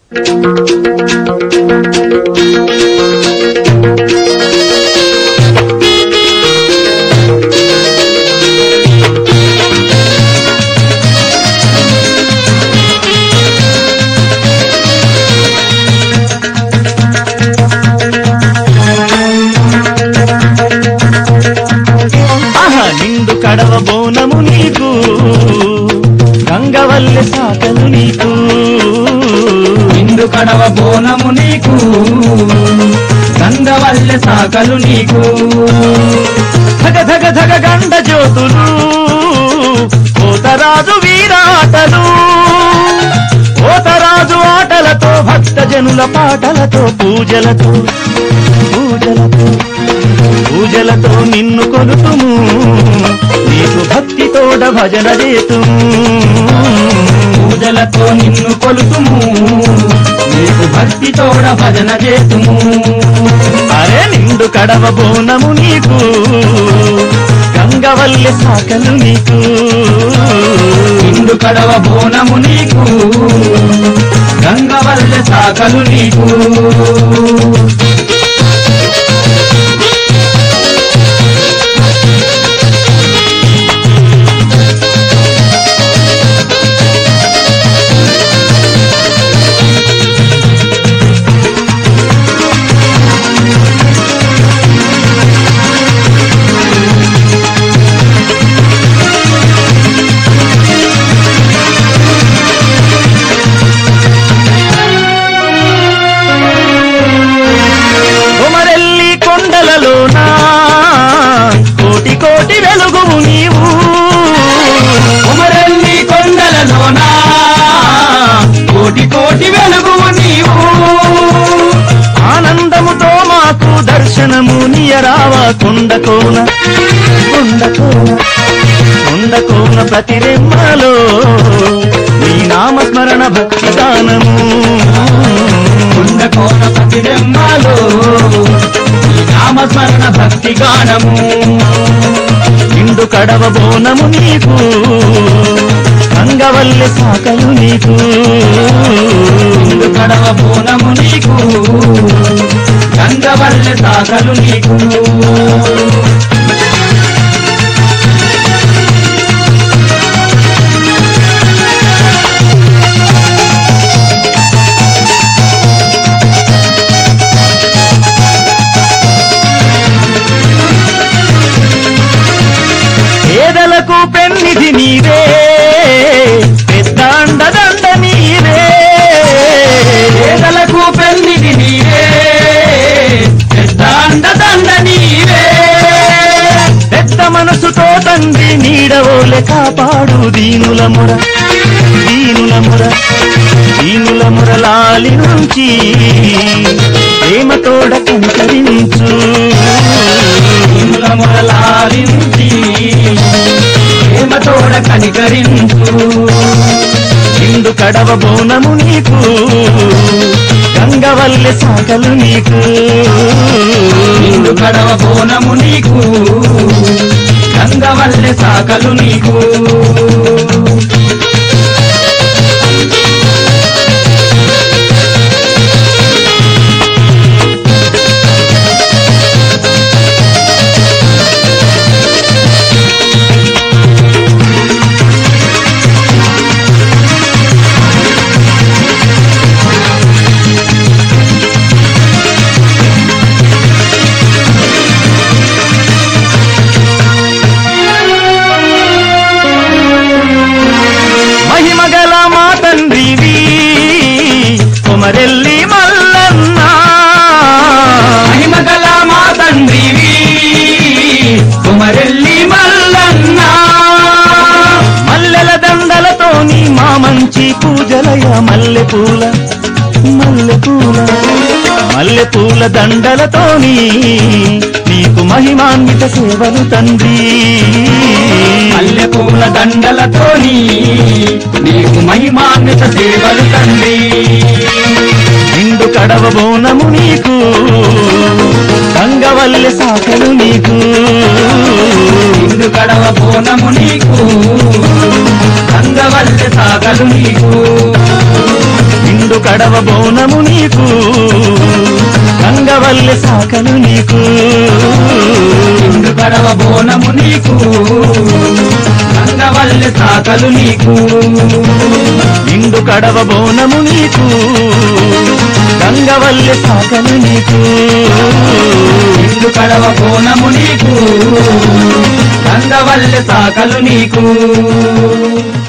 ఆహా నిండు కడవ బోనము నీకు గంగవల్లె సాకలు నీకు నిండు కడవ బోనము నీకు గంగవల్లె సాకలు నీకు ధగ ధగ ధగ గండ జ్యోతులు కోతరాజు వీరాటలు కోతరాజు ఆటలతో భక్త జనుల పాటలతో పూజలతో పూజలతో పూజలతో నిన్ను కొలుతుము నీకు భక్తితోడ భజన చేతుము పూజలతో నిన్ను కొలుతుము నీకు భక్తితోడ భజన చేతుము అరే నిండు కడవ బోనము నీకు గంగవల్లె సాకలు నీకు నిండు కడవ బోనము నీకు గంగవల్లె సాకలు నీకు కొమరెల్లి కొండలలోన కోటి కోటి వెలుగువు నీవు కుమరల్లి కొండలలోన కోటి కోటి వెలుగువు నీవు ఆనందముతో మాకు దర్శనము నియరావా కొండ కోన కొండ కోన కొండ కోన ప్రతి రెమ్మలో నీ నామస్మరణ భక్తి గానము కొండ కోన ప్రతిబింబాలు ఈ నామస్మరణ భక్తి గానము నిండు కడవ బోనము నీకు గంగవల్లె సాకలు నీకు నిండు కడవ బోనము నీకు గంగవల్లె సాగలు నీకు పేదలకు పెన్నిధి నీవే పెద్ద అండదండ నీవే పేదలకు పెళ్లిది నీవే పెద్ద అండదండ నీవే పెద్ద మనసుతో తండ్రి నీడవోలె కాపాడు దీనుల ముర దీనుల ముర దీనుల మురలాలి నుంచి ప్రేమతోడ కంకరించు ఇంద్ర మురళాలించి ప్రేమతోడ కనికరించు ఇందు కడవ బోనము నీకు గంగవల్లె సాగలు నీకు నిండు కడవ బోనము నీకు గంగవల్లె సాకలు నీకు మహిమగల మా తండ్రివి కుమరెల్లి మల్లన్న మహిమగల మా తండ్రివి కుమరెల్లి మల్లన్న మల్లెల దండలతోని మా మంచి పూజలయ మల్లె పూల మల్లె పూల మల్లె పూల దండలతోని నీకు మహిమాన్విత సేవలు తండ్రి మల్లె పూల దండలతోని నీకు మహిమాన్విత సేవలు తండ్రి నిండు కడవ బోనము నీకు గంగవల్లె సాకలు నీకు ఇందు కడవ బోనము నీకు గంగవల్లె సాగలు నీకు నిండు నిండు కడవ బోనము నీకు గంగవల్లి సాకలు నీకు ఇందు కడవ బోనము నీకు రంగవల్లి సాకలు నీకు నిండు కడవ బోనము నీకు గంగవల్లి సాకలు నీకు ఇందు కడవ బోనము నీకు రంగవల్లి సాకలు నీకు